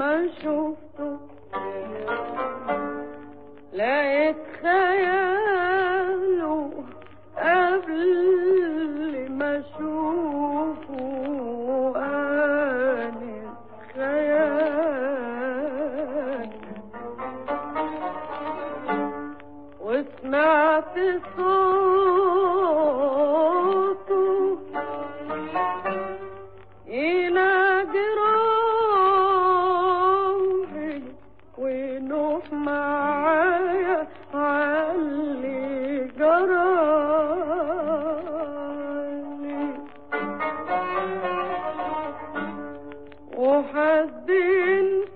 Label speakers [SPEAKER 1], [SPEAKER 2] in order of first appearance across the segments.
[SPEAKER 1] ما شفته لقيت خياله قبل ما اشوفه انا خيال وسمعت صوته إلى جراحي ونوح معايا علي جرالي وحد انت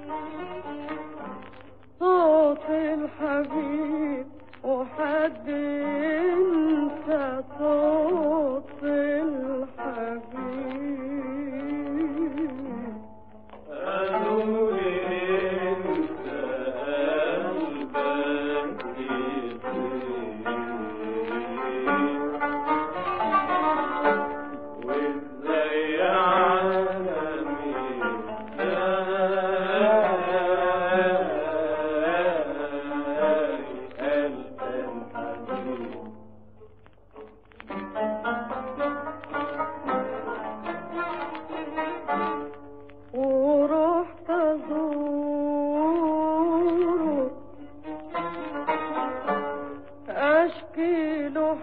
[SPEAKER 1] صوت الحبيب وحد انت صوت الحبيب
[SPEAKER 2] قالوا لي انت قلبك يطير وازاي عالمي قلب الحبيب
[SPEAKER 1] ورحت ازوره اشكي له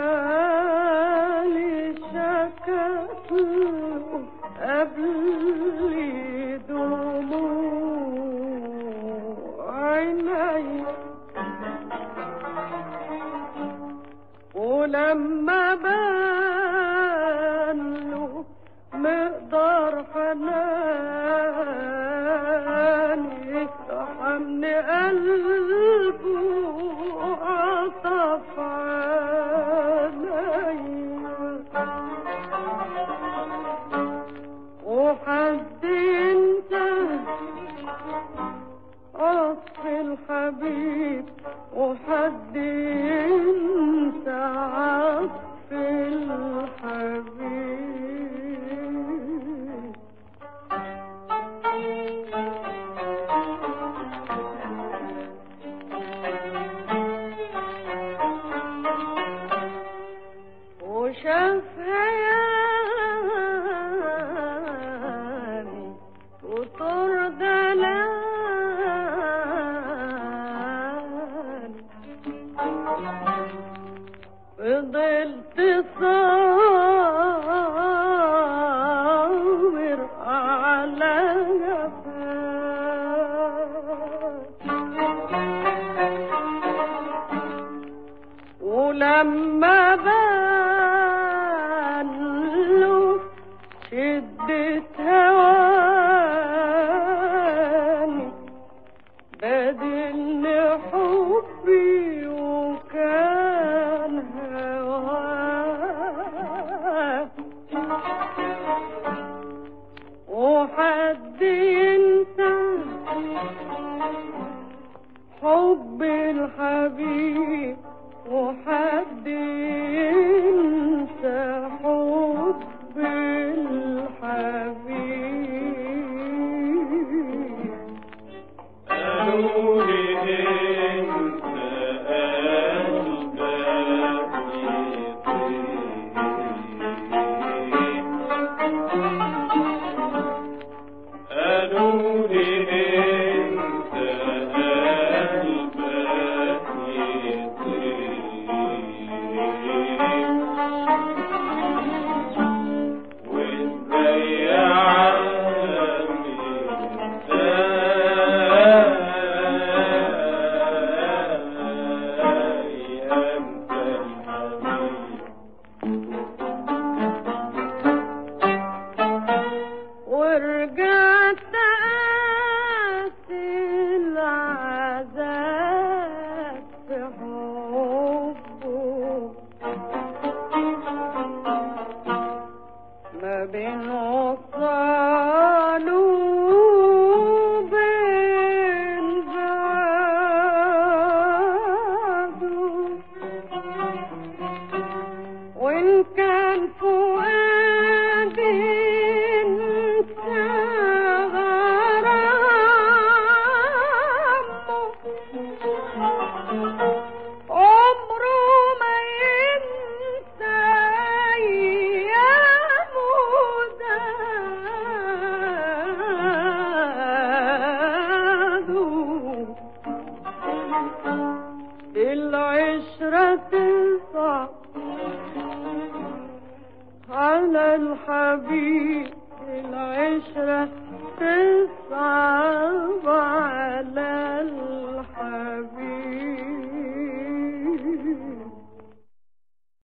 [SPEAKER 1] حالي شكت له قبل دموع عيني ولما بان له مقدار حناني رحمني قلبه وعطف عليا وحد انت عطف الحبيب وحد انت عطف الحبيب وشاف هيامي وطر دلال فضلت صابر على جفاك ولما بان له شدة هواني بدلني حبي وكان هواه وحد ينسى حب الحبيب وحد ينسى حب الحبيب
[SPEAKER 2] قالوا لي انت قلبك يطير قالوا لي انت قلبك يطير وازاي عالمي انت الحبيب
[SPEAKER 1] ورجعت أقاسي العذاب في حبه ما بين وصاله وبين بعده وإن كان فؤادي انت العشرة تصعب على الحبيب العشرة تصعب على الحبيب